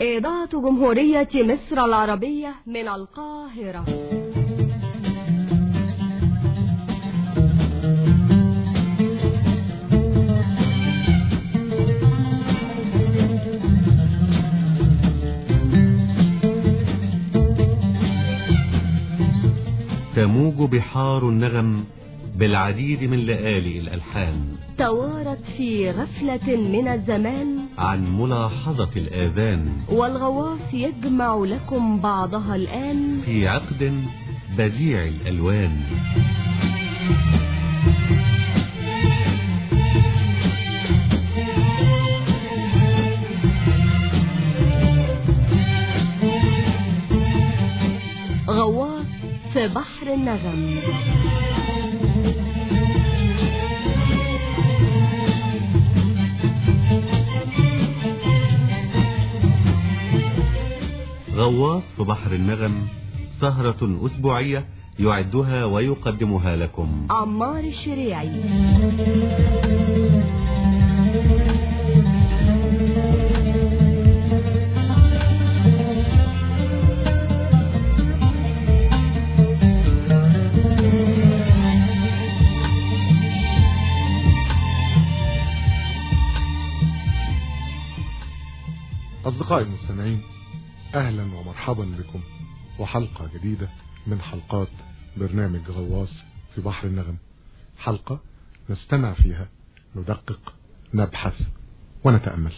إذاعة جمهورية مصر العربية من القاهرة تموج بحار النغم بالعديد من لآلئ الألحان توارت في غفلة من الزمان عن ملاحظة الآذان والغواص يجمع لكم بعضها الآن في عقد بديع الألوان غواص في بحر النغم غواص في بحر النغم سهرة أسبوعية يعدها ويقدمها لكم عمار الشريعي أصدقائي المستمعين أهلا ومرحبا بكم وحلقة جديدة من حلقات برنامج غواص في بحر النغم حلقة نستمع فيها ندقق نبحث ونتأمل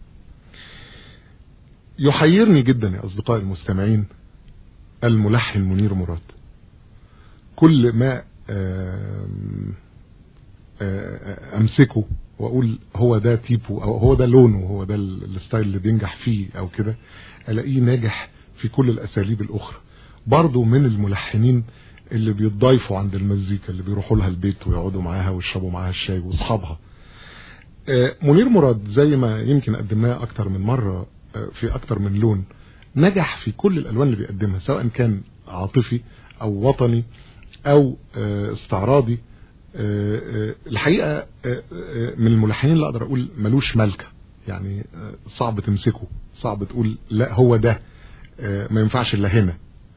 يحيرني جدا يا أصدقائي المستمعين الملحن منير مراد كل ما آم، آه، امسكه واقول هو ده تيبو او هو ده لونه هو ده ال- الستايل اللي بينجح فيه او كده الاقيه ناجح في كل الاساليب الاخرى برضه من الملحنين اللي بيتضايفوا عند المزيكا اللي بيروحوا لها البيت ويقعدوا معاها ويشربوا معاها الشاي واصحابها آه، منير مراد زي ما يمكن قدمناه اكتر من مرة آه، في اكتر من لون نجح في كل الالوان اللي بيقدمها سواء كان عاطفي او وطني او آه، استعراضي آه، آه، الحقيقة آه، آه، من الملحنين اللي اقدر اقول ملوش ملكة يعني آه، صعب تمسكه صعب تقول لا هو ده آه، ما ينفعش الا هنا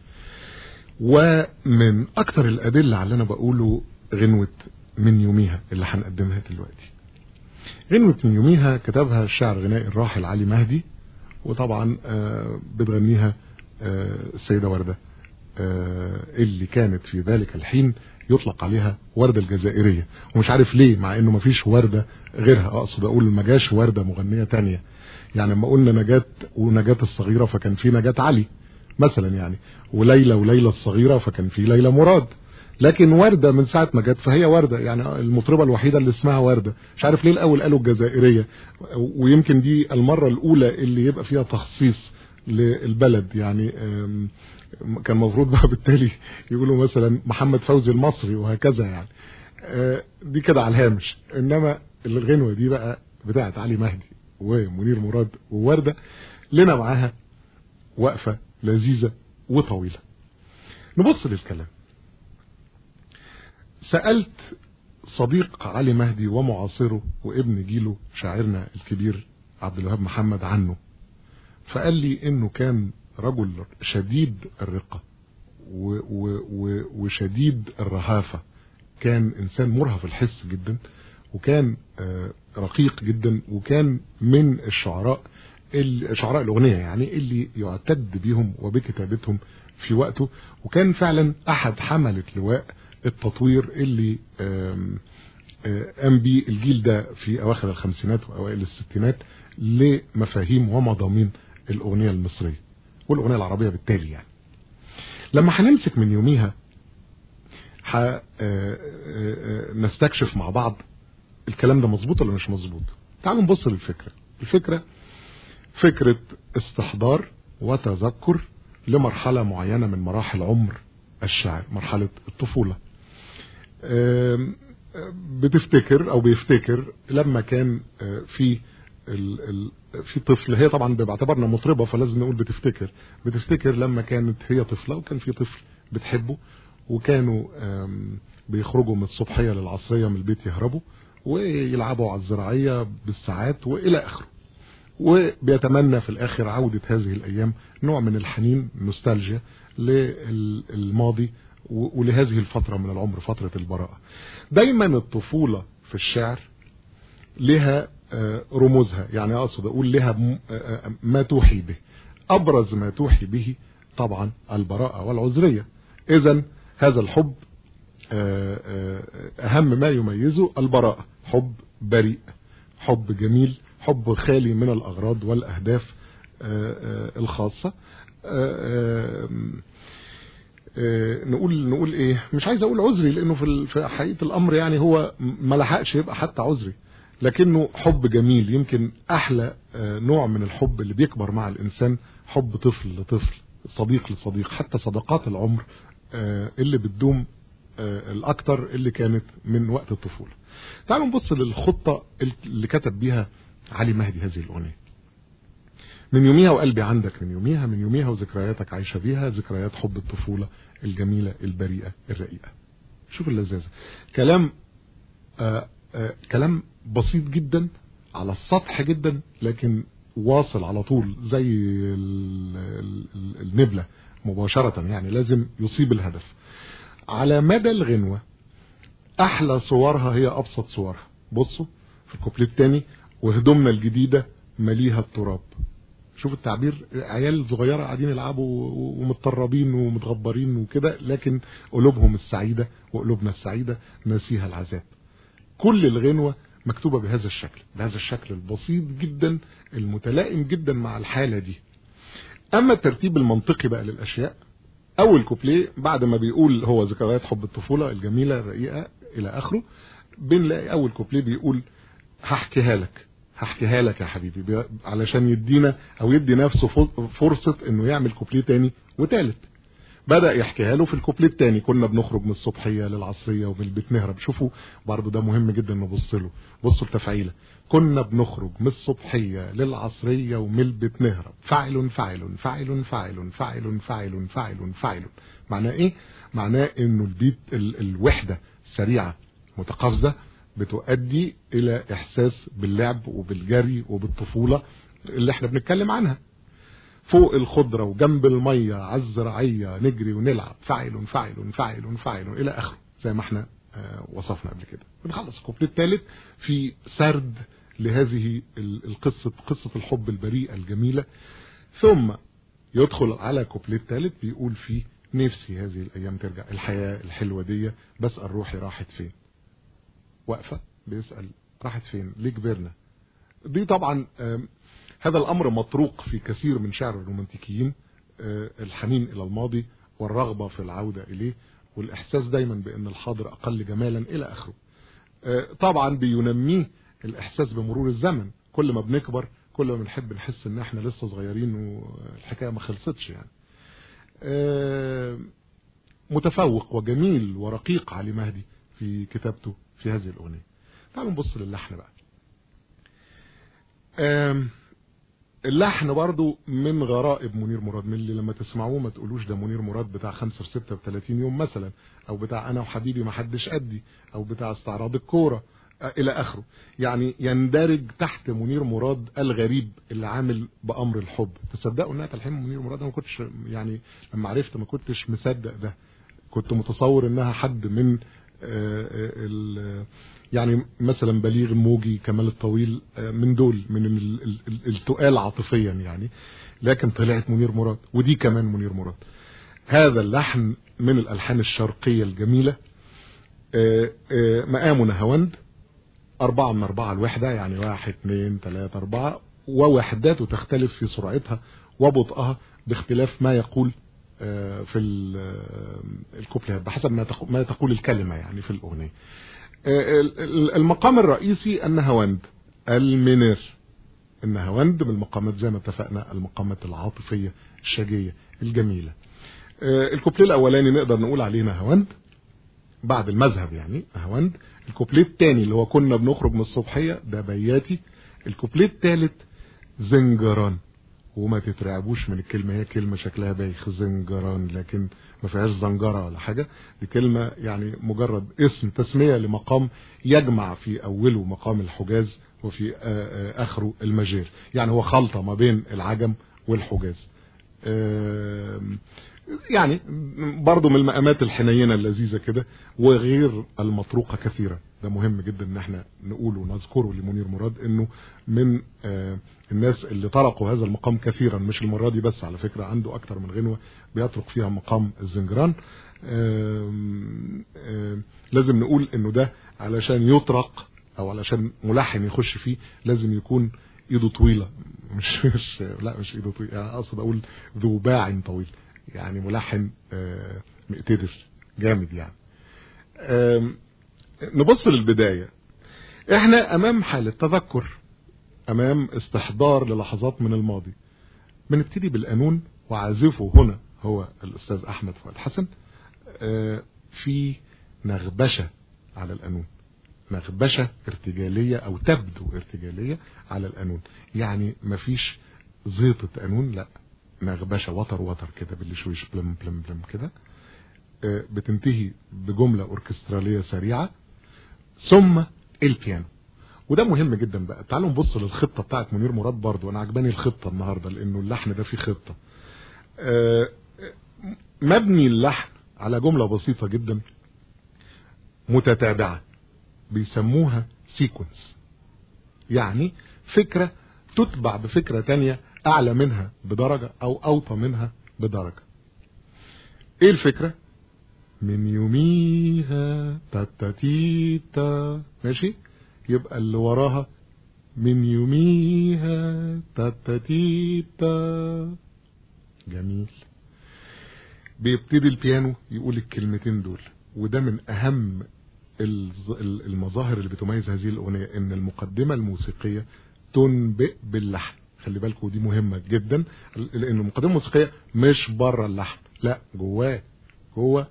ومن اكتر الادلة على اللي انا بقوله غنوة من يوميها اللي هنقدمها دلوقتي غنوة من يوميها كتبها الشاعر الغنائي الراحل علي مهدي وطبعا آه، بتغنيها آه، السيدة وردة آه، اللي كانت في ذلك الحين يطلق عليها وردة الجزائرية ومش عارف ليه مع انه مفيش وردة غيرها اقصد اقول ما جاش وردة مغنية تانية يعني لما قلنا نجاة ونجاة الصغيرة فكان في نجاة علي مثلا يعني وليلى وليلى الصغيرة فكان في ليلى مراد لكن وردة من ساعة ما جت فهي وردة يعني المطربة الوحيدة اللي اسمها وردة مش عارف ليه الأول قالوا الجزائرية ويمكن دي المرة الأولى اللي يبقى فيها تخصيص للبلد يعني آم، كان المفروض بقى بالتالي يقولوا مثلا محمد فوزي المصري وهكذا يعني آه، دي كده على الهامش انما الغنوة دي بقى بتاعت علي مهدي ومنير مراد ووردة لنا معاها وقفة لذيذة وطويلة نبص للكلام سألت صديق علي مهدي ومعاصره وابن جيله شاعرنا الكبير عبد الوهاب محمد عنه فقال لي انه كان رجل شديد الرقة و و و وشديد الرهافة كان انسان مرهف الحس جدا وكان آه، رقيق جدا وكان من الشعراء ال- شعراء الاغنية يعني اللي يعتد بيهم وبكتابتهم في وقته وكان فعلا احد حملة لواء التطوير اللي آم، آه، قام بيه الجيل ده في اواخر الخمسينات واوائل الستينات لمفاهيم ومضامين الاغنيه المصريه والاغنيه العربيه بالتالي يعني لما هنمسك من يوميها ح... آه، آه، آه، نستكشف مع بعض الكلام ده مظبوط ولا مش مظبوط تعالوا نبص للفكره الفكره فكره استحضار وتذكر لمرحله معينه من مراحل عمر الشاعر مرحله الطفوله آم، بتفتكر او بيفتكر لما كان آه، في ال ال في طفل هي طبعا باعتبارنا مطربه فلازم نقول بتفتكر بتفتكر لما كانت هي طفله وكان في طفل بتحبه وكانوا آم، بيخرجوا من الصبحيه للعصريه من البيت يهربوا ويلعبوا على الزراعيه بالساعات والى اخره وبيتمنى في الاخر عودة هذه الايام نوع من الحنين نوستالجيا للماضي ولهذه الفترة من العمر فترة البراءة دايما الطفولة في الشعر لها رموزها يعني اقصد اقول لها ما توحي به ابرز ما توحي به طبعا البراءة والعذرية اذا هذا الحب اهم ما يميزه البراءة حب بريء حب جميل حب خالي من الاغراض والاهداف الخاصة نقول نقول ايه مش عايز اقول عذري لانه في في حقيقه الامر يعني هو ما لحقش يبقى حتى عذري لكنه حب جميل يمكن احلى نوع من الحب اللي بيكبر مع الانسان حب طفل لطفل صديق لصديق حتى صداقات العمر اللي بتدوم الاكتر اللي كانت من وقت الطفولة تعالوا نبص للخطة اللي كتب بيها علي مهدي هذه الاغنية من يوميها وقلبي عندك من يوميها من يوميها وذكرياتك عايشة بيها ذكريات حب الطفولة الجميلة البريئة الرقيقة شوف اللذاذة كلام آآ آآ كلام بسيط جدا على السطح جدا لكن واصل على طول زي ال ال ال النبلة مباشرة يعني لازم يصيب الهدف على مدى الغنوة احلى صورها هي ابسط صورها بصوا في الكوبليه الثاني وهدومنا الجديدة مليها التراب شوف التعبير عيال صغيرة قاعدين يلعبوا ومتطربين ومتغبرين وكده لكن قلوبهم السعيدة وقلوبنا السعيدة ناسيها العذاب كل الغنوة مكتوبة بهذا الشكل بهذا الشكل البسيط جدا المتلائم جدا مع الحالة دي اما الترتيب المنطقي بقى للاشياء اول كوبليه بعد ما بيقول هو ذكريات حب الطفولة الجميلة الرقيقة الى اخره بنلاقي اول كوبليه بيقول هحكيها لك هحكيها لك يا حبيبي علشان يدينا او يدي نفسه فرصة انه يعمل كوبليه تاني وتالت بدأ يحكيها له في الكوبليه التاني كنا بنخرج من الصبحية للعصرية ومن البيت نهرب شوفوا برضه ده مهم جدا نبص له بصوا التفعيلة كنا بنخرج من الصبحية للعصرية ومن البيت نهرب فاعل فاعل فاعل فاعل فاعل فاعل فاعل فاعل معناه ايه معناه انه البيت ال الوحدة سريعة متقافزة بتؤدي الى احساس باللعب وبالجري وبالطفولة اللي احنا بنتكلم عنها فوق الخضرة وجنب المية على الزراعية نجري ونلعب فاعل فاعل فاعل فاعل الى اخره زي ما احنا وصفنا قبل كده بنخلص الكوبليه الثالث في سرد لهذه القصة قصة الحب البريئة الجميلة ثم يدخل على كوبليه الثالث بيقول فيه نفسي هذه الايام ترجع الحياة الحلوة دي بسأل روحي راحت فين واقفة بيسأل راحت فين ليه كبرنا دي طبعا هذا الامر مطروق في كثير من شعر الرومانتيكيين الحنين الى الماضي والرغبة في العودة اليه والاحساس دايما بان الحاضر اقل جمالا الى اخره طبعا بينميه الاحساس بمرور الزمن كل ما بنكبر كل ما بنحب نحس ان احنا لسه صغيرين والحكاية ما خلصتش يعني متفوق وجميل ورقيق علي مهدي في كتابته في هذه الأغنية تعالوا نبص للحن بقى اللحن برضو من غرائب منير مراد من اللي لما تسمعوه ما تقولوش ده منير مراد بتاع 5 6 30 يوم مثلا او بتاع انا وحبيبي ما حدش قدي او بتاع استعراض الكوره الى اخره يعني يندرج تحت منير مراد الغريب اللي عامل بامر الحب تصدقوا انها تلحين منير مراد انا ما كنتش يعني لما عرفت ما كنتش مصدق ده كنت متصور انها حد من يعني مثلا بليغ موجي كمال الطويل من دول من التقال عاطفيا يعني لكن طلعت منير مراد ودي كمان منير مراد هذا اللحن من الالحان الشرقية الجميلة مقامه نهاوند أربعة من أربعة الوحدة يعني واحد اثنين ثلاثة أربعة ووحداته تختلف في سرعتها وبطئها باختلاف ما يقول في الكوبليات بحسب ما ما تقول الكلمة يعني في الأغنية المقام الرئيسي النهاوند المنر النهاوند من المقامات زي ما اتفقنا المقامات العاطفية الشجية الجميلة الكوبليه الأولاني نقدر نقول عليه نهاوند بعد المذهب يعني نهاوند الكوبليه الثاني اللي هو كنا بنخرج من الصبحية ده بياتي الكوبليه الثالث زنجران وما تترعبوش من الكلمة هي كلمة شكلها بايخ زنجران لكن ما فيهاش زنجرة ولا حاجة دي كلمة يعني مجرد اسم تسمية لمقام يجمع في أوله مقام الحجاز وفي آخره المجير يعني هو خلطة ما بين العجم والحجاز يعني برضو من المقامات الحنينة اللذيذة كده وغير المطروقة كثيرا ده مهم جدا ان احنا نقوله ونذكره لمنير مراد انه من الناس اللي طرقوا هذا المقام كثيرا مش المرة دي بس على فكرة عنده اكتر من غنوة بيطرق فيها مقام الزنجران لازم نقول انه ده علشان يطرق او علشان ملحن يخش فيه لازم يكون ايده طويلة مش مش لا مش ايده طويلة يعني اقصد اقول ذو باع طويل يعني ملحن مقتدر جامد يعني نبص للبداية احنا امام حالة تذكر امام استحضار للحظات من الماضي بنبتدي بالقانون وعازفه هنا هو الاستاذ احمد فؤاد حسن في نغبشة على القانون نغبشة ارتجالية او تبدو ارتجالية على القانون يعني مفيش زيطة قانون لا نغبشة وتر وتر كده بالشويش بلم بلم بلم كده بتنتهي بجملة اوركسترالية سريعة ثم البيانو وده مهم جدا بقى تعالوا نبص للخطة بتاعت منير مراد برضو انا عجباني الخطة النهاردة لانه اللحن ده فيه خطة مبني اللحن على جملة بسيطة جدا متتابعة بيسموها سيكونس يعني فكرة تتبع بفكرة تانية اعلى منها بدرجة او اوطى منها بدرجة ايه الفكرة من يوميها تاتاتيتا ماشي يبقى اللي وراها من يوميها تاتاتيتا جميل بيبتدي البيانو يقول الكلمتين دول وده من اهم المظاهر اللي بتميز هذه الاغنية ان المقدمة الموسيقية تنبئ باللحن خلي بالكم دي مهمة جدا لان المقدمة الموسيقية مش بره اللحن لا جواه جوه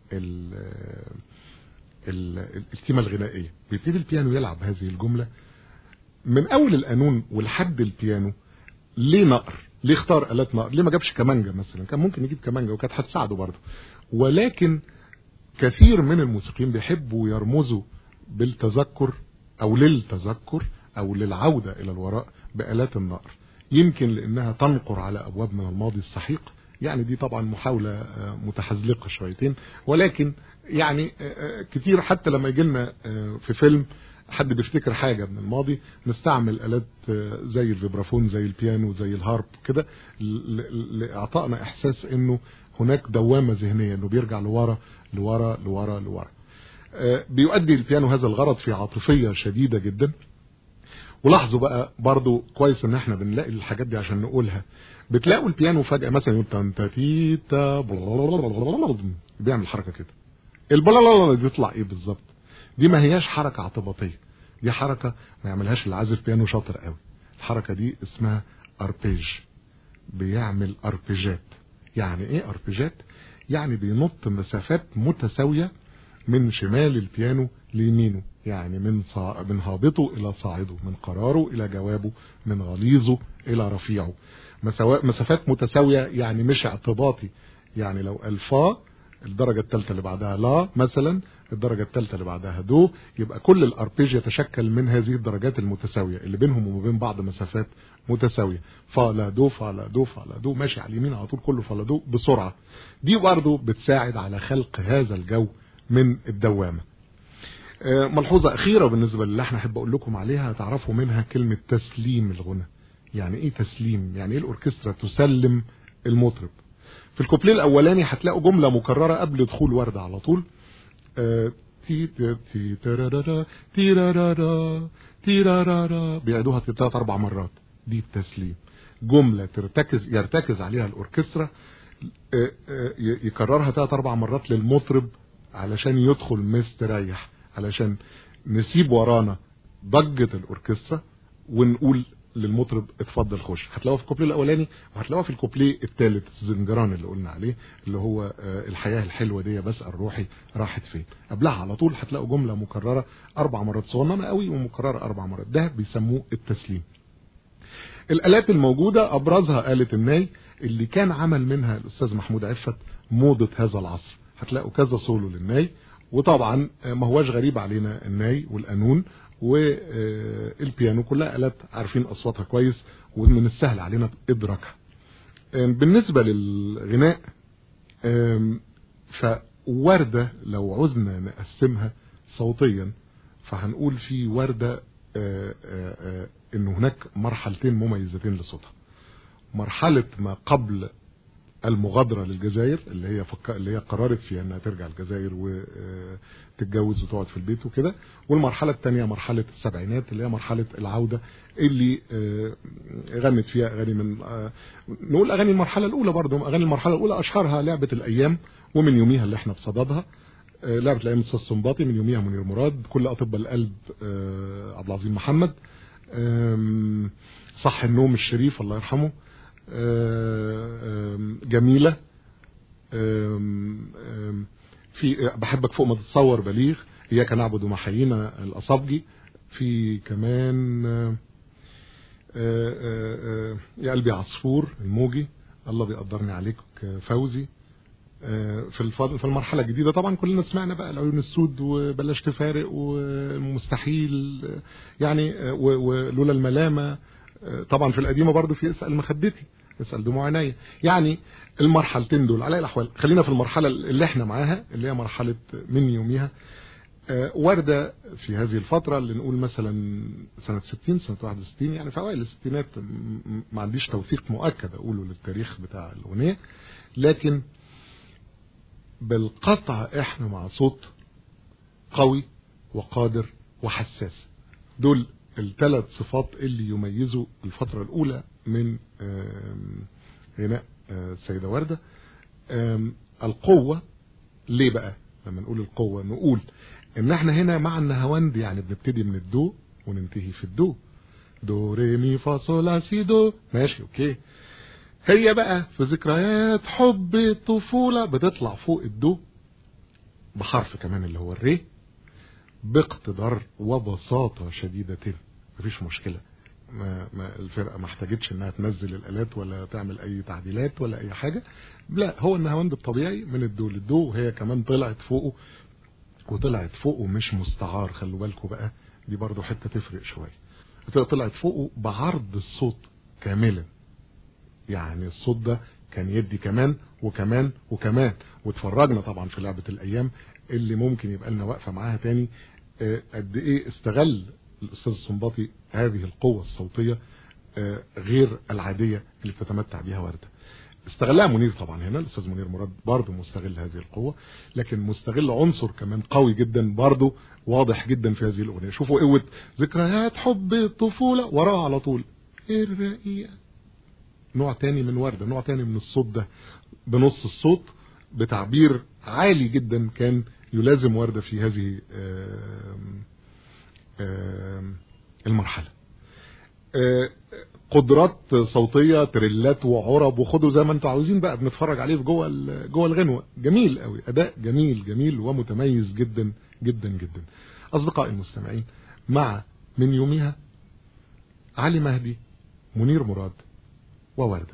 التيمة الغنائية بيبتدي البيانو يلعب هذه الجملة من اول القانون ولحد البيانو ليه نقر ليه اختار آلات نقر ليه ما جابش كمانجا مثلا كان ممكن يجيب كمانجا وكانت هتساعده برضه ولكن كثير من الموسيقيين بيحبوا يرمزوا بالتذكر او للتذكر او للعودة الى الوراء بآلات النقر يمكن لانها تنقر على ابواب من الماضي السحيق يعني دي طبعا محاولة متحزلقة شويتين ولكن يعني كتير حتى لما يجي لنا في فيلم حد بيفتكر حاجة من الماضي نستعمل آلات زي الفيبرافون زي البيانو زي الهارب كده لإعطائنا إحساس إنه هناك دوامة ذهنية إنه بيرجع لورا لورا لورا لورا بيؤدي البيانو هذا الغرض في عاطفية شديدة جدا ولاحظوا بقى برضو كويس ان احنا بنلاقي الحاجات دي عشان نقولها بتلاقوا البيانو فجأة مثلا يقول تنتاتيتا بيعمل حركة كده البلالا دي بيطلع ايه بالظبط دي ما هياش حركة اعتباطية دي حركة ما يعملهاش العازف بيانو شاطر قوي الحركة دي اسمها اربيج بيعمل اربيجات يعني ايه اربيجات يعني بينط مسافات متساوية من شمال البيانو ليمينه يعني من صا... من هابطه الى صاعده من قراره الى جوابه من غليظه الى رفيعه مسوا... مسافات متساوية يعني مش اعتباطي يعني لو الفا الدرجة الثالثة اللي بعدها لا مثلا الدرجة الثالثة اللي بعدها دو يبقى كل الاربيج يتشكل من هذه الدرجات المتساوية اللي بينهم وما بين بعض مسافات متساوية فا لا دو فا لا دو فا لا دو ماشي على اليمين على طول كله فا لا دو بسرعة دي برضه بتساعد على خلق هذا الجو من الدوامة ملحوظة أخيرة بالنسبة للي احنا احب أقول لكم عليها تعرفوا منها كلمة تسليم الغنى يعني ايه تسليم يعني ايه الأوركسترا تسلم المطرب في الكوبليه الأولاني هتلاقوا جملة مكررة قبل دخول وردة على طول تي تي تيرارارا تيرارارا تيرارارا بيعيدوها ثلاث أربع مرات دي التسليم جملة ترتكز يرتكز عليها الأوركسترا يكررها ثلاث أربع مرات للمطرب علشان يدخل مستريح علشان نسيب ورانا ضجة الأوركسترا ونقول للمطرب اتفضل خش هتلاقوها في الكوبليه الاولاني وهتلاقوها في الكوبليه الثالث الزنجران اللي قلنا عليه اللي هو الحياه الحلوه دي بسال روحي راحت فين قبلها على طول هتلاقوا جمله مكرره اربع مرات صغننه قوي ومكرره اربع مرات ده بيسموه التسليم الالات الموجوده ابرزها آلة الناي اللي كان عمل منها الاستاذ محمود عفت موضة هذا العصر هتلاقوا كذا سولو للناي وطبعا ما هواش غريب علينا الناي والقانون والبيانو كلها آلات عارفين أصواتها كويس ومن السهل علينا إدراكها بالنسبة للغناء فوردة لو عزنا نقسمها صوتيا فهنقول في وردة ان هناك مرحلتين مميزتين لصوتها مرحلة ما قبل المغادرة للجزائر اللي هي فك... اللي هي قررت فيها انها ترجع الجزائر وتتجوز وتقعد في البيت وكده والمرحلة الثانية مرحلة السبعينات اللي هي مرحلة العودة اللي غنت فيها اغاني من نقول اغاني المرحلة الاولى برضه اغاني المرحلة الاولى اشهرها لعبة الايام ومن يوميها اللي احنا بصددها لعبة الايام الاستاذ سنباطي من يوميها منير مراد كل اطباء القلب عبد العظيم محمد صح النوم الشريف الله يرحمه جميلة في بحبك فوق ما تتصور بليغ إياك نعبد ومحيينا الأصابجي في كمان يا قلبي عصفور الموجي الله بيقدرني عليك فوزي في في المرحله الجديده طبعا كلنا سمعنا بقى العيون السود وبلاش تفارق ومستحيل يعني ولولا الملامه طبعا في القديمه برضو في اسال مخدتي اسال دموع عينيا يعني المرحلتين دول على الاحوال خلينا في المرحله اللي احنا معاها اللي هي مرحله من يوميها وردة في هذه الفترة اللي نقول مثلا سنة 60 سنة 61 يعني في أوائل الستينات ما عنديش توثيق مؤكد أقوله للتاريخ بتاع الأغنية لكن بالقطع احنا مع صوت قوي وقادر وحساس دول الثلاث صفات اللي يميزوا الفترة الأولى من غناء السيدة وردة القوة ليه بقى لما نقول القوة نقول ان احنا هنا مع النهاوند يعني بنبتدي من الدو وننتهي في الدو دو ري مي فا صول سي دو ماشي اوكي هي بقى في ذكريات حب الطفولة بتطلع فوق الدو بحرف كمان اللي هو الري باقتدار وبساطة شديدة مفيش مشكلة ما, ما الفرقة ما احتاجتش انها تنزل الالات ولا تعمل اي تعديلات ولا اي حاجة لا هو النهاوند الطبيعي من الدو للدو وهي كمان طلعت فوقه وطلعت فوقه مش مستعار خلوا بالكم بقى دي برضو حتة تفرق شوية طلعت فوقه بعرض الصوت كاملا يعني الصوت ده كان يدي كمان وكمان وكمان واتفرجنا طبعا في لعبة الايام اللي ممكن يبقى لنا واقفة معاها تاني قد ايه استغل الاستاذ السنباطي هذه القوة الصوتية غير العادية اللي بتتمتع بها وردة استغلها منير طبعا هنا الاستاذ منير مراد برضه مستغل هذه القوة لكن مستغل عنصر كمان قوي جدا برضه واضح جدا في هذه الاغنية شوفوا قوة ذكريات حب الطفولة وراها على طول الرقيقة نوع تاني من وردة نوع تاني من الصوت ده بنص الصوت بتعبير عالي جدا كان يلازم وردة في هذه آم آم المرحلة قدرات صوتية تريلات وعرب وخدوا زي ما انتوا عاوزين بقى بنتفرج عليه في جوه جوه الغنوة جميل قوي اداء جميل جميل ومتميز جدا جدا جدا اصدقائي المستمعين مع من يومها علي مهدي منير مراد ووردة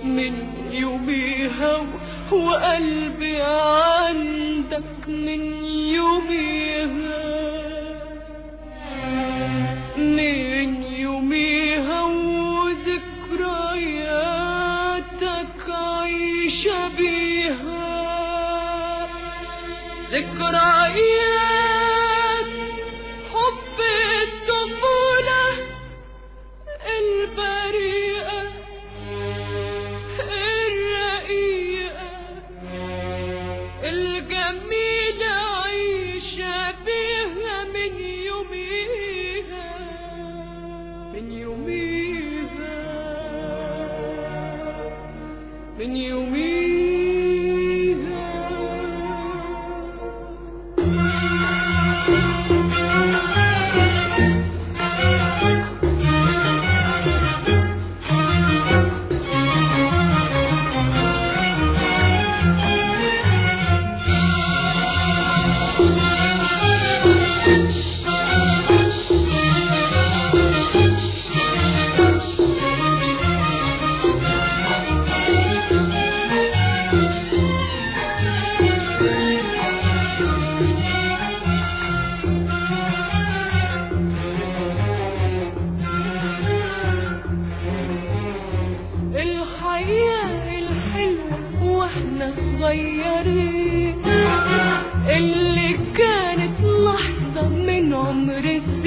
من يوميها وقلبي عندك من يوميها من يوميها وذكرياتك عايشة بيها ذكريات حب الطفولة البريئة الرقيقة الجميلة عايشة بيها من يوميها من يوميها من يوميها الحياة الحلوة واحنا صغيرين اللي كانت لحظة من عمر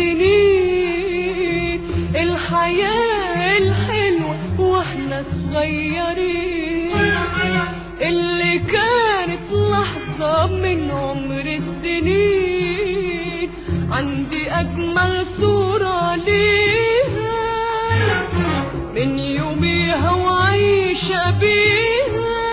السنين الحياة الحلوة واحنا صغيرين اللي كانت لحظة من عمر السنين عندي أجمل صورة ليها من يوميها وعايشة بيها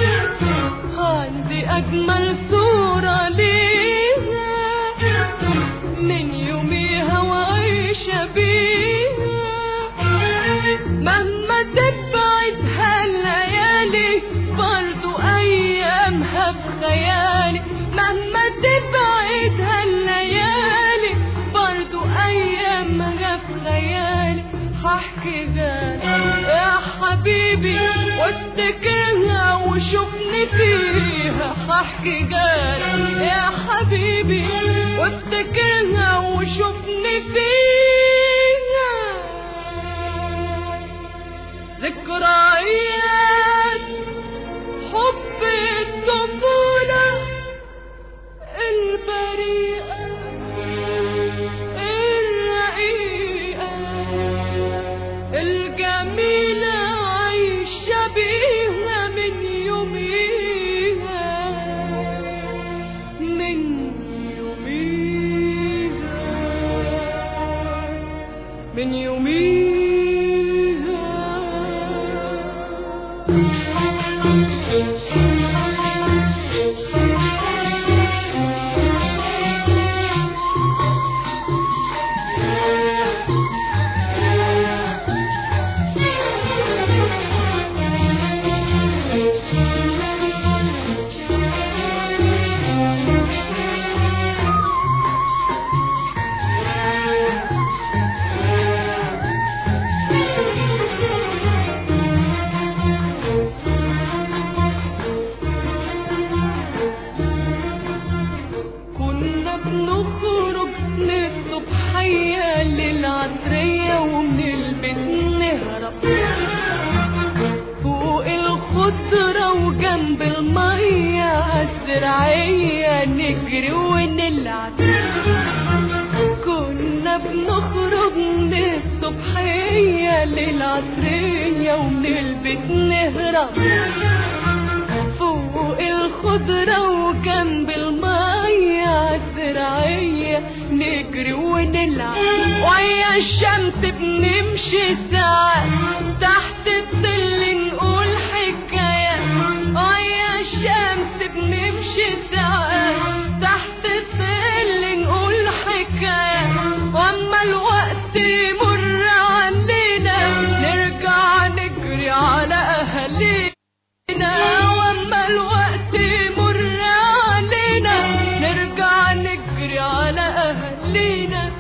عندي أجمل صورة ليها من يوميها وعايشة بيها مهما تبعدها الليالي برضو أيامها بخيالي مهما تبعدها الليالي برضو أيامها بخيالي هحكي غالي يا حبيبي وافتكرها وشوفني فيها هحكي غالي يا حبيبي وافتكرها وشوفني فيها ذكريات حب الطفولة البريئة الرقيقة الجميلة عايشة بيها من يوميها من يوميها من كنا بنخرج من الصبحية للعصرية ومن البيت نهرب فوق الخضرة وجنب المية عالزراعية نجري ونلعب كنا بنخرج من الصبحية للعصرية ومن البيت نهرب فوق الخضرة وجنب المية الزراعية نجري ونلعب ويا الشمس بنمشي ساعات تحت الظل نقول حكايات ويا الشمس بنمشي ساعات تحت الظل نقول حكايات واما الوقت يمر علينا نرجع نجري على اهالينا واما الوقت يمر علينا نرجع نجري على اهالينا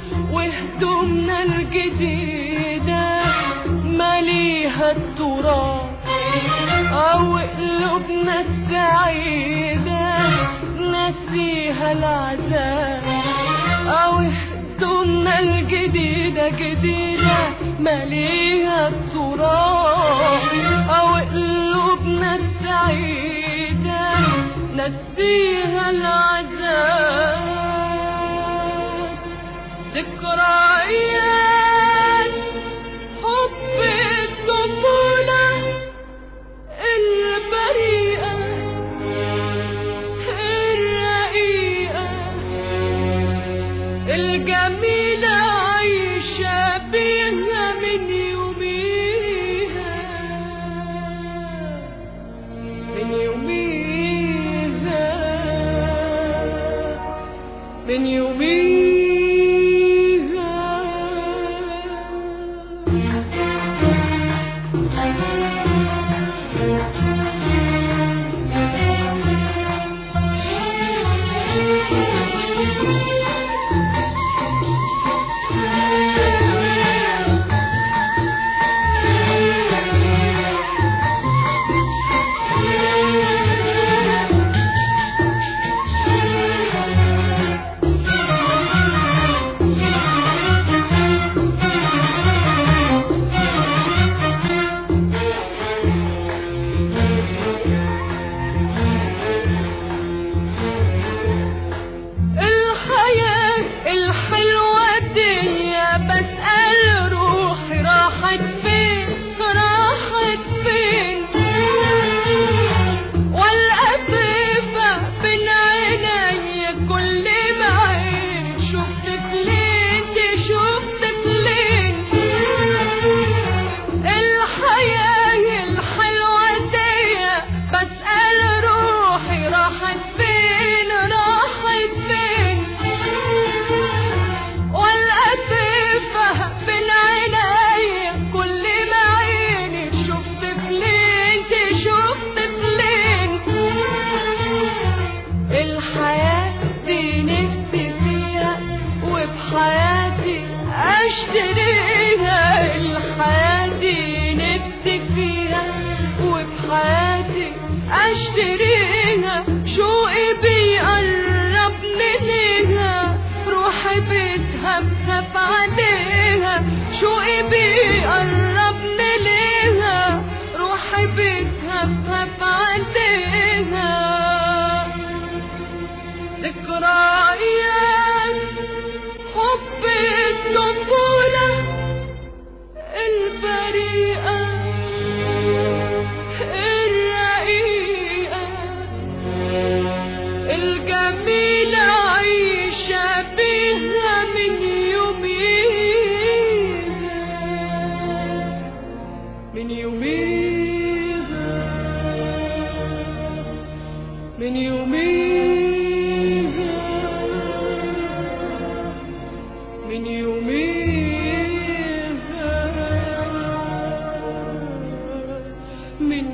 وهدومنا الجديدة ماليها التراب أو قلوبنا السعيدة نسيها العذاب أو هدومنا الجديدة جديدة مليها التراب أو قلوبنا السعيدة نسيها العذاب ذكريات حب الطفولة البريئة الرقيقة الجميلة عايشة بيها من يوميها من يوميها من يوميها الحياة الحلوة دي بسأل روحي راحت فين راحت فين والقطيفة بين عيني كل ما عين شفت فلين دي شفت فلين الحياة الحلوة دي بسأل روحي راحت فين راحت فين والقطيفة بين عيني كل ما عيني شفت فلين دي شفت فلين الحياة دي نفسي فيها وبحياتي اشتريها الحياة دي نفسي فيها وبحياتي اشتريها شوقي بيقربني ليها روحي بتهبهب عليها شوقي بيقربني ليها روحي بتهبهب عليها ذكريات حب الطفولة البريئة الرقيقة الجميلة عايشة بيها من يوميها من يوميها من يوميها من يوميها من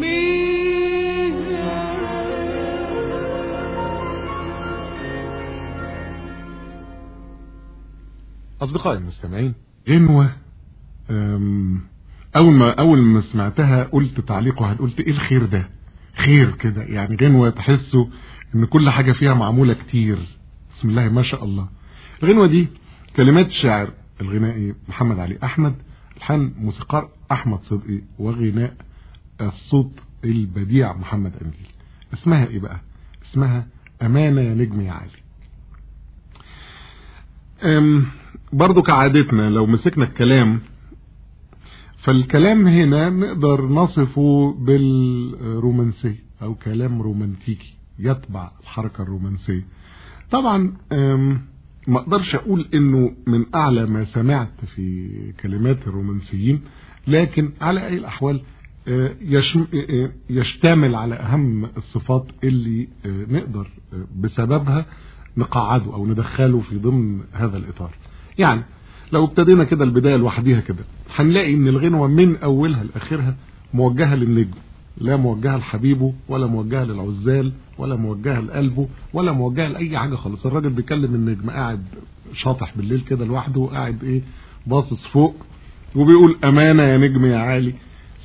يوميها أصدقائي المستمعين غنوة أم، أول ما أول ما سمعتها قلت تعليق واحد قلت إيه الخير ده خير كده يعني غنوة تحسوا إن كل حاجة فيها معمولة كتير بسم الله ما شاء الله الغنوة دي كلمات شاعر الغنائي محمد علي أحمد الحان موسيقار أحمد صدقي وغناء الصوت البديع محمد أنجيل اسمها إيه بقى اسمها أمانة يا نجم يا علي أم، برضو كعادتنا لو مسكنا الكلام فالكلام هنا نقدر نصفه بالرومانسية او كلام رومانتيكي يتبع الحركة الرومانسية طبعا أم، ما اقدرش اقول انه من اعلى ما سمعت في كلمات الرومانسيين لكن على اي الاحوال آه، يشم- آه، يشتمل على اهم الصفات اللي آه، نقدر آه، بسببها نقعده او ندخله في ضمن هذا الاطار يعني لو ابتدينا كده البدايه لوحديها كده هنلاقي ان الغنوه من اولها لاخرها موجهه للنجم لا موجهه لحبيبه ولا موجهه للعزال ولا موجهه لقلبه ولا موجهه لاي حاجه خالص الراجل بيكلم النجم قاعد شاطح بالليل كده لوحده قاعد ايه باصص فوق وبيقول امانه يا نجم يا عالي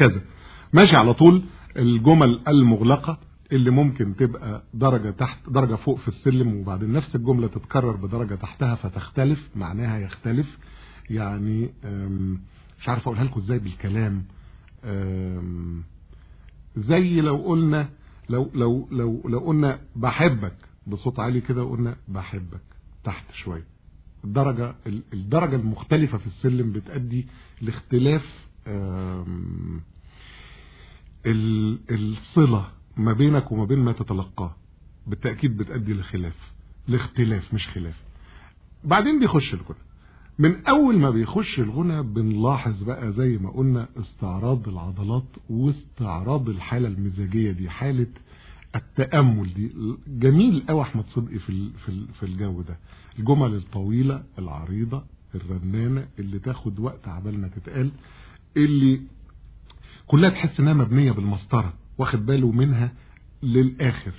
وهكذا ماشي على طول الجمل المغلقة اللي ممكن تبقى درجة تحت درجة فوق في السلم وبعدين نفس الجملة تتكرر بدرجة تحتها فتختلف معناها يختلف يعني أم، مش عارف اقولها لكم ازاي بالكلام أم، زي لو قلنا لو لو لو لو قلنا بحبك بصوت عالي كده وقلنا بحبك تحت شويه الدرجه ال- الدرجه المختلفه في السلم بتؤدي لاختلاف أم، ال- الصله ما بينك وما بين ما تتلقاه بالتاكيد بتؤدي لخلاف لاختلاف مش خلاف بعدين بيخش الغنى من اول ما بيخش الغنى بنلاحظ بقى زي ما قلنا استعراض العضلات واستعراض الحاله المزاجيه دي حاله التامل دي جميل قوي احمد صدقي في ال- في ال- في الجو ده الجمل الطويله العريضه الرنانه اللي تاخد وقت عبال ما تتقال اللي كلها تحس انها مبنيه بالمسطره واخد باله منها للاخر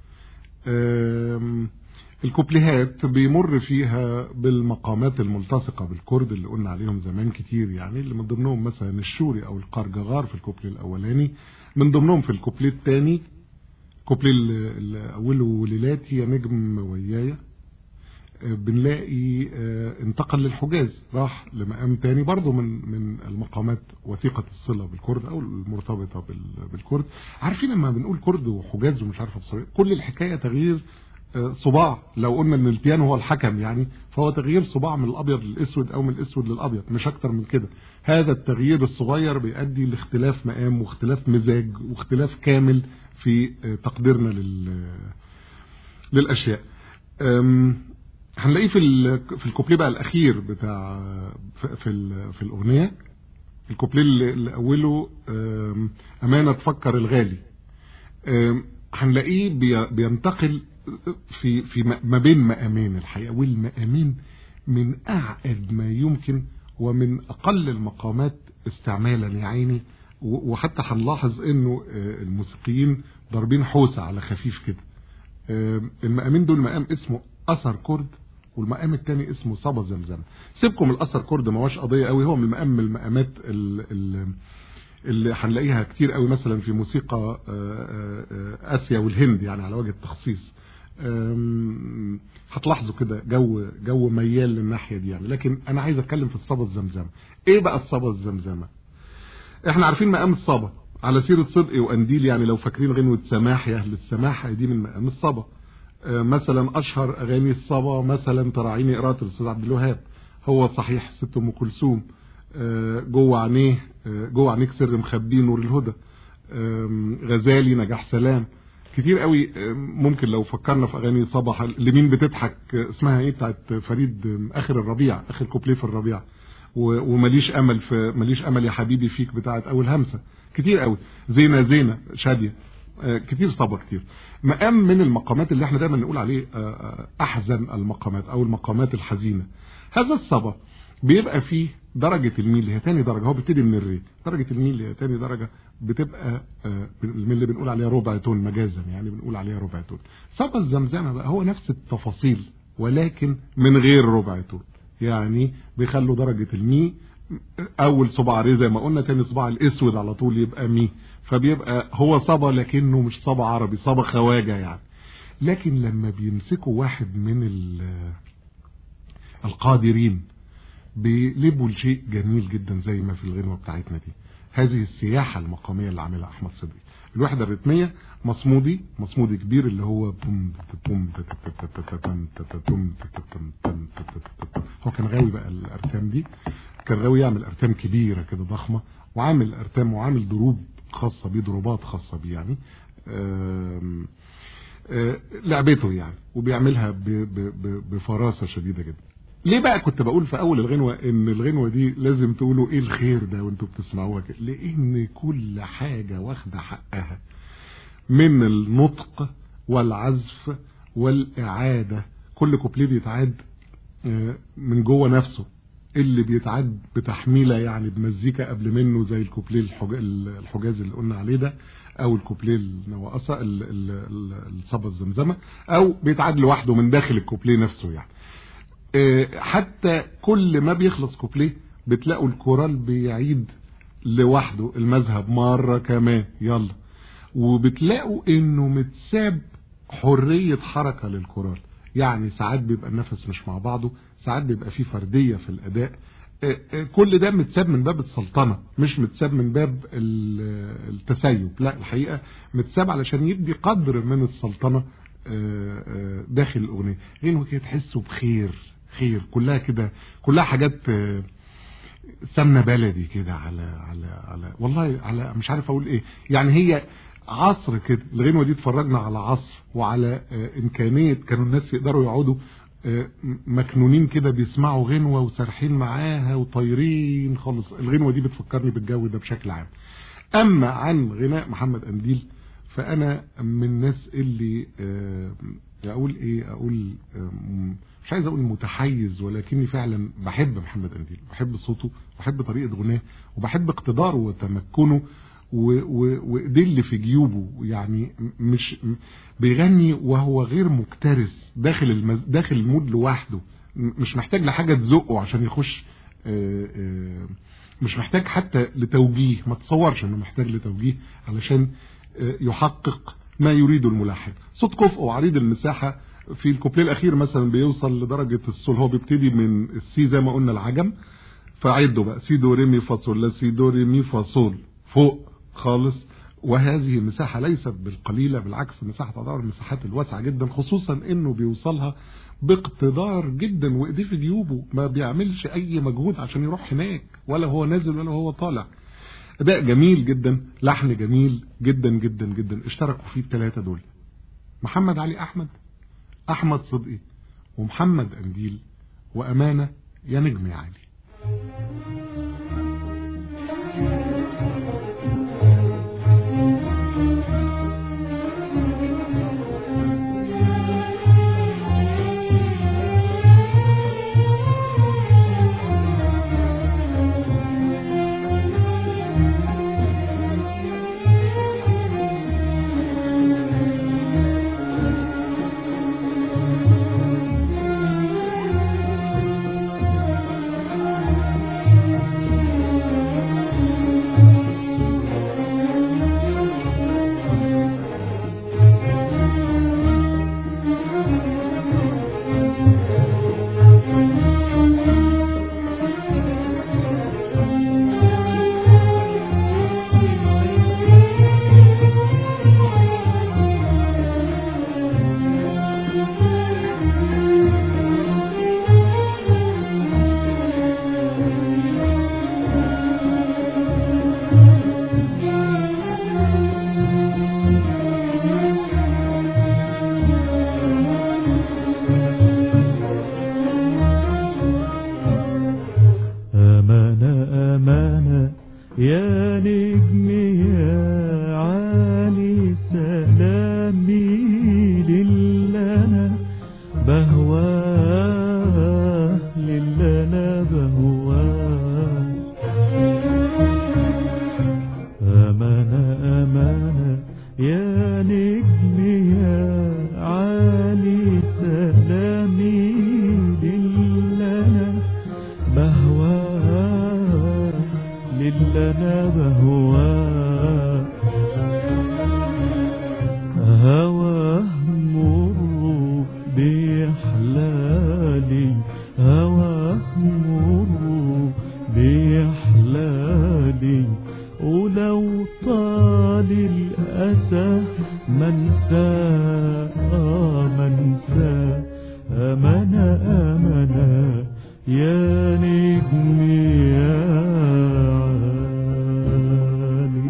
أم، الكوبليهات بيمر فيها بالمقامات الملتصقة بالكرد اللي قلنا عليهم زمان كتير يعني اللي من ضمنهم مثلا الشوري او القرجغار في الكوبليه الاولاني من ضمنهم في الكوبليه الثاني كوبليه اللي اللي اوله ليلاتي يا نجم ويايا آه، بنلاقي آه، انتقل للحجاز راح لمقام تاني برضه من من المقامات وثيقة الصلة بالكرد او المرتبطة بال- بالكرد عارفين لما بنقول كرد وحجاز ومش عارف الصورة كل الحكاية تغيير آه، صباع لو قلنا ان البيانو هو الحكم يعني فهو تغيير صباع من الابيض للاسود او من الاسود للابيض مش اكتر من كده هذا التغيير الصغير بيؤدي لاختلاف مقام واختلاف مزاج واختلاف كامل في آه، تقديرنا لل للاشياء أم، هنلاقيه في ال- في الكوبليه بقى الاخير بتاع في في, ال- في الاغنيه الكوبليه اللي اللي اوله أم، امانه تفكر الغالي أم، هنلاقيه بي- بينتقل في في م- ما بين مقامين الحقيقه والمقامين من اعقد ما يمكن ومن اقل المقامات استعمالا يا عيني و- وحتى هنلاحظ انه آه، الموسيقيين ضاربين حوسه على خفيف كده آم، المقامين دول مقام اسمه اثر كرد والمقام التاني اسمه صبا زمزم سيبكم الاثر كرد ما هوش قضيه قوي هو من مقام من المقامات ال- ال- اللي هنلاقيها كتير قوي مثلا في موسيقى آه، آه، آه، اسيا والهند يعني على وجه التخصيص آم، هتلاحظوا كده جو جو ميال للناحيه دي يعني لكن انا عايز اتكلم في الصبا الزمزمه ايه بقى الصبا الزمزمه احنا عارفين مقام الصبا على سيرة صدقي وقنديل يعني لو فاكرين غنوة سماح يا أهل السماح دي من مقام الصبا آه، مثلا أشهر أغاني الصبا مثلا تراعيني قراءة الأستاذ عبد الوهاب هو صحيح ست أم كلثوم آه، جوه عينيه آه، جوه عينيك سر مخبيه نور الهدى آم، غزالي نجاح سلام كتير قوي آم، ممكن لو فكرنا في اغاني صباح لمين بتضحك آه، اسمها ايه بتاعت فريد آم، اخر الربيع اخر كوبليه في الربيع و- ومليش امل في ماليش امل يا حبيبي فيك بتاعت اول همسه كتير قوي زينه زينه شاديه آه، كتير صبا كتير مقام من المقامات اللي احنا دايما نقول عليه آه، آه، احزن المقامات او المقامات الحزينه هذا الصبا بيبقى فيه درجة الميل اللي هي تاني درجة هو بيبتدي من الري درجة الميل اللي هي تاني درجة بتبقى آه، من اللي بنقول عليها ربع تون مجازا يعني بنقول عليها ربع تون صبا الزمزمة بقى هو نفس التفاصيل ولكن من غير ربع تون يعني بيخلوا درجة المي اول صباع ري زي ما قلنا تاني صباع الاسود على طول يبقى مي فبيبقى هو صبا لكنه مش صبا عربي صبا خواجة يعني لكن لما بيمسكوا واحد من ال- القادرين بيلبوا لشيء جميل جدا زي ما في الغنوة بتاعتنا دي هذه السياحة المقامية اللي عاملها أحمد صدقي الوحدة الرتمية مصمودي مصمودي كبير اللي هو بوم تتبوم تتتتتم تتتم تتتم تم تتتتم. هو كان غاوي بقى الأرتام دي كان غاوي يعمل أرتام كبيرة كده ضخمة وعامل أرتام وعامل دروب خاصة بيه ضروبات خاصة بيه يعني آم، آه، لعبته يعني وبيعملها ب- ب- ب- بفراسة شديدة جدا ليه بقى كنت بقول في اول الغنوة ان الغنوة دي لازم تقولوا ايه الخير ده وانتوا بتسمعوها كده لان كل حاجة واخدة حقها من النطق والعزف والاعادة كل كوبليه بيتعاد آه، من جوه نفسه اللي بيتعاد بتحميلة يعني بمزيكا قبل منه زي الكوبليه الحج- الحجاز اللي قلنا عليه ده او الكوبليه النواقصة ال- ال- ال- الصبا الزمزمة او بيتعاد لوحده من داخل الكوبليه نفسه يعني آه، حتى كل ما بيخلص كوبليه بتلاقوا الكورال بيعيد لوحده المذهب مرة كمان يلا وبتلاقوا انه متساب حرية حركة للكورال يعني ساعات بيبقى النفس مش مع بعضه ساعات بيبقى فيه فردية في الاداء آه، آه، كل ده متساب من باب السلطنة مش متساب من باب ال- التسيب لا الحقيقة متساب علشان يدي قدر من السلطنة آه، آه، داخل الأغنية غير كده تحسوا بخير خير كلها كده كلها حاجات آه، سمنة بلدي كده على على على والله على مش عارف اقول ايه يعني هي عصر كده الغنوة دي اتفرجنا على عصر وعلى آه، امكانية كانوا الناس يقدروا يقعدوا آه، مكنونين كده بيسمعوا غنوة وسارحين معاها وطايرين خالص الغنوة دي بتفكرني بالجو ده بشكل عام اما عن غناء محمد قنديل فانا من الناس اللي آه، اقول ايه اقول آه، مش عايز اقول متحيز ولكني فعلا بحب محمد قنديل بحب صوته بحب طريقه غناه وبحب اقتداره وتمكنه و- و- وايديه اللي في جيوبه يعني م- مش م- بيغني وهو غير مكترث داخل المز... داخل المود لوحده م- مش محتاج لحاجه تزقه عشان يخش آه، آه، مش محتاج حتى لتوجيه ما تصورش انه محتاج لتوجيه علشان آه، يحقق ما يريد الملحن صوت كفء وعريض المساحة في الكوبليه الأخير مثلا بيوصل لدرجة السول هو بيبتدي من السي زي ما قلنا العجم فعدوا بقى سي دو ري مي فا صول لا سي دو ري مي فا صول فوق خالص وهذه المساحة ليست بالقليلة بالعكس مساحة تعتبر المساحات الواسعة جدا خصوصا انه بيوصلها باقتدار جدا وايديه في جيوبه ما بيعملش اي مجهود عشان يروح هناك ولا هو نازل ولا هو طالع اداء جميل جدا لحن جميل جدا جدا جدا اشتركوا فيه الثلاثة دول محمد علي احمد احمد صدقي ومحمد انديل وامانة يا نجم يا علي أمانة أمانة يا نجم يا عالي سلامي للنا بهواه للنا بهواه أمانة أمانة يا نجم يا عالي سلامي للنا بهواه للنا بهواه هواه مر بإحلالي هواه مر بإحلالي ولو طال الأسى منسى آه منسى أمانة أمانة يا نجم يا عالي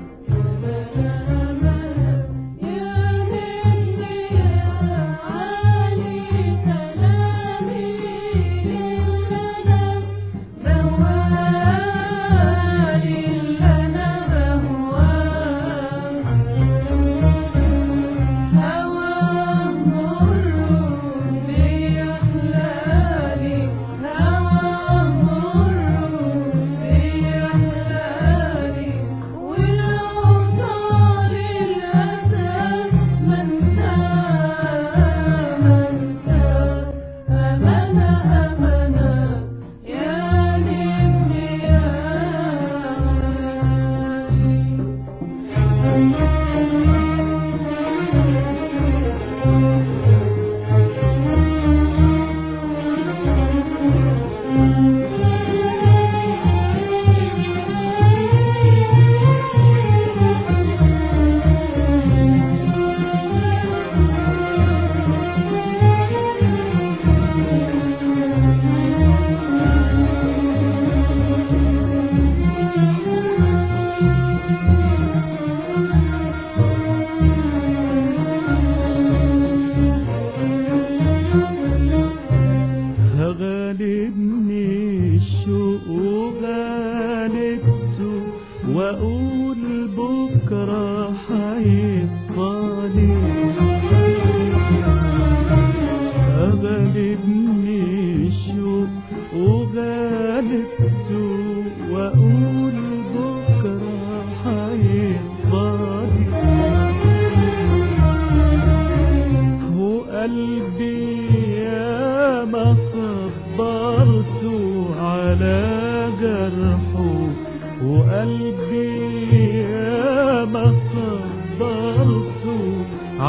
غالبني الشوق وغالبته واقول بكره هيصفالي غالبني الشوق وغالبته واقول بكره هيصفالي وقلبي يا ما صبرت على جرحه وقلبي يا ما صبرت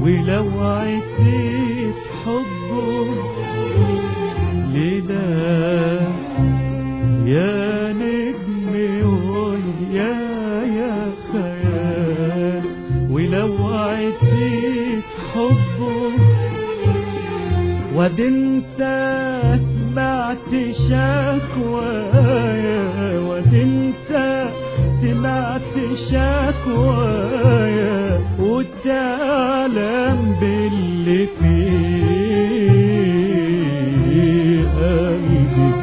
ولو عديت حبه لله يا نجم ويا يا خيال ولو عديت حبه ودنت سمعت شكوايا ودنت سمعت شكوايا وتعلم باللي في قلبي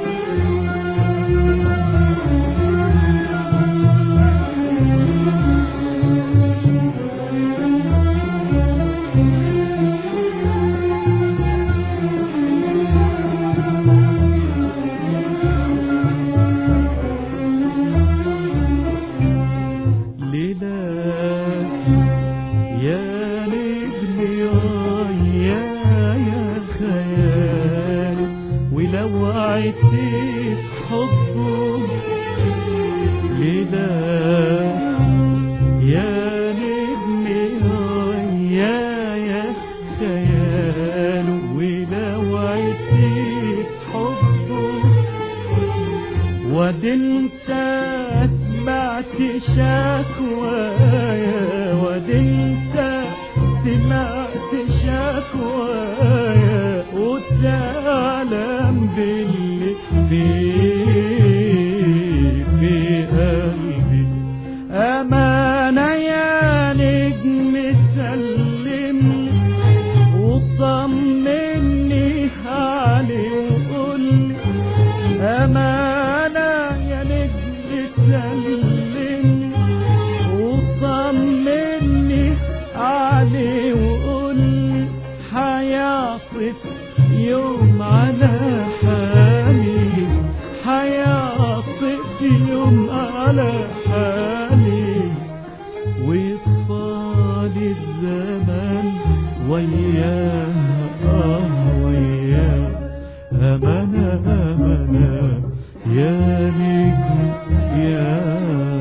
ليلى يا نجم يا يا خيال ولو عديت حبه ليلى يا نجم يا يا خيال ولو عديت حبه ودنت سمعت شكوايا ودنت سمعت شكوايا وتعلم باللي في في قلبي أمانة يا نجم سلمني وطمني عليه وقولي أمانة يا نجم سلمني وطمني عليه وقولي حيعطف يوم على حالي حيعطف يوم على حالي ويطفال الزمن وياه آه وياه أمانة أمانة يا نجم يا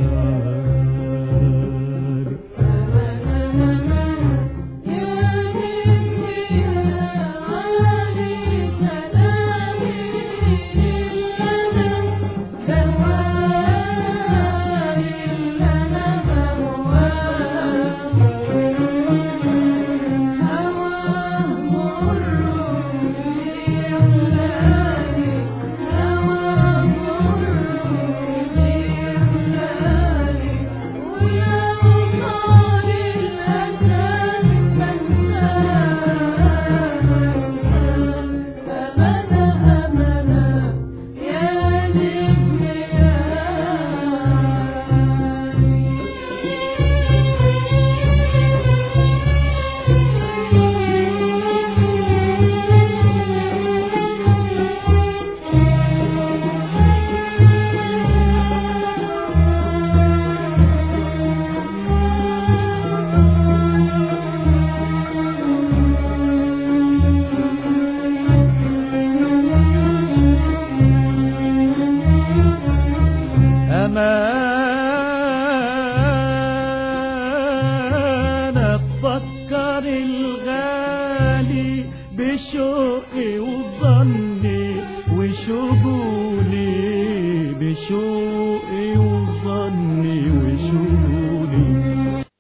أمانة تفكر الغالي بشوقي وظني وشغولي بشوقي وظني وشغولي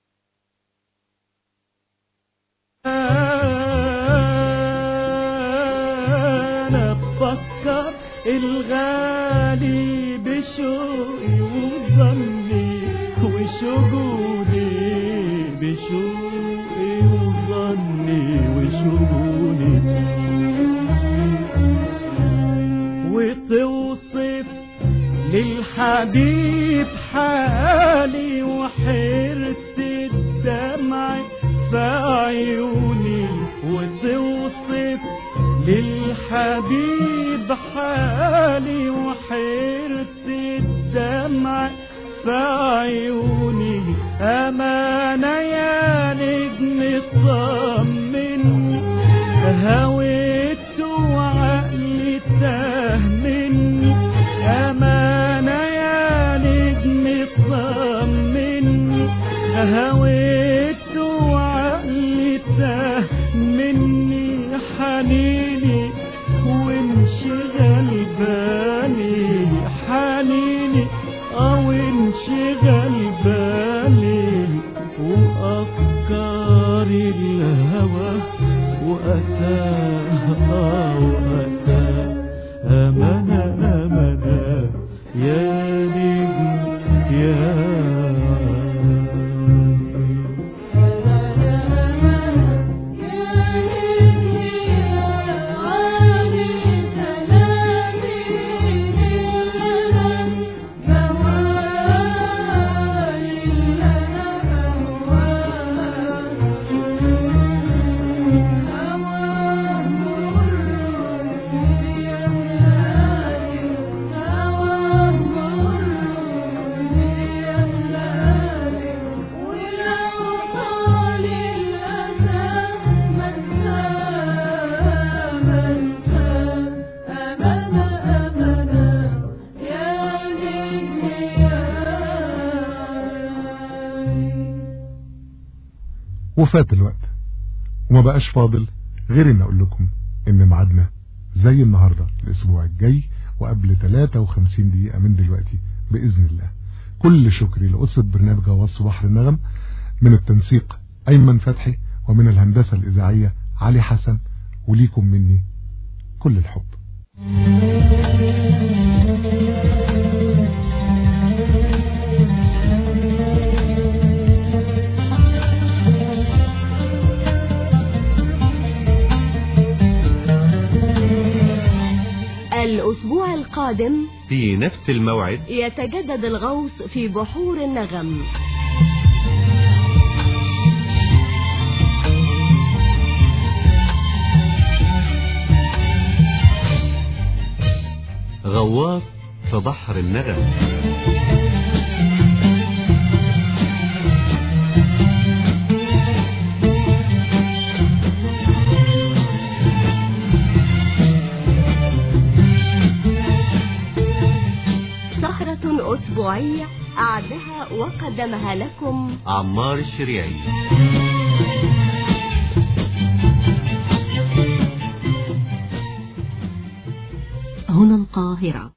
أنا بفكر الغالي بشوقي وظني وشغولي بشوقي وظني وشغولي وتوصف للحبيب حالي وحرت الدمع في عيوني وتوصف للحبيب حالي وحرت الدمع في عيوني أمانة يا نجم طمني هويت وعقلي تاه مني أمانة يا نجم طمني هويت وعقلي تاه مني حنيني وانشغل بالي حنيني او انشغل بالي وافكار الهوى واتاه آه واتاه امانه امانه يا نجم يا وفات الوقت وما بقاش فاضل غير ان اقول لكم ان ميعادنا زي النهاردة الاسبوع الجاي وقبل 53 دقيقة من دلوقتي بإذن الله كل شكري لأسرة برنامج غواص بحر النغم من التنسيق أيمن فتحي ومن الهندسة الإذاعية علي حسن وليكم مني كل الحب الأسبوع القادم في نفس الموعد يتجدد الغوص في بحور النغم غواص في بحر النغم سهرة أسبوعية أعدها وقدمها لكم عمار الشريعي هنا القاهرة